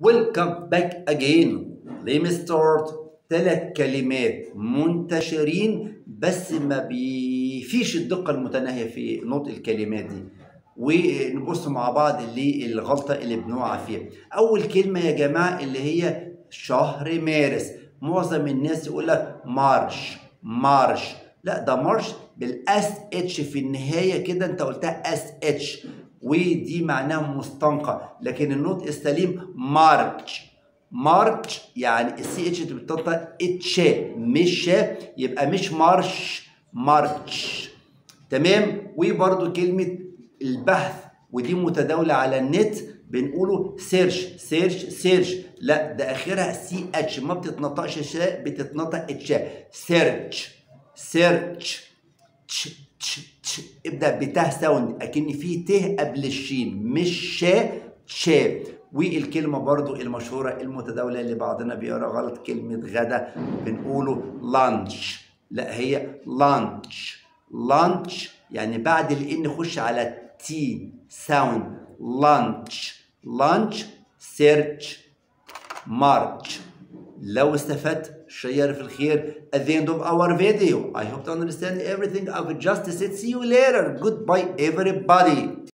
Welcome back again. Let me start ثلاث كلمات منتشرين بس ما بيفيش الدقة المتناهية في نطق الكلمات دي ونبص مع بعض للغلطة اللي بنقع فيها أول كلمة يا جماعة اللي هي شهر مارس معظم الناس يقول لك مارش مارش لا ده مارش بالاس اتش في النهاية كده انت قلتها اس اتش ودي معناها مستنقع لكن النطق السليم مارش مارش يعني السي اتش بتنطق اتش مش شا يبقى مش مارش مارش تمام وبرده كلمة البحث ودي متداولة على النت بنقوله سيرش سيرش سيرش لا ده اخرها سي اتش ما بتتنطقش شا بتتنطق اتش سيرش سيرش تش تش تش ابدا بته ساوند اكن في ت قبل الشين مش شا شا والكلمه برضو المشهوره المتداوله اللي بعضنا بيقرا غلط كلمه غدا بنقوله لانش لا هي لانش لانش يعني بعد الان نخش على تي ساوند لانش لانش سيرش مارش لو استفدت share في الخير at the end of our video I hope to understand everything I've just said see you later goodbye everybody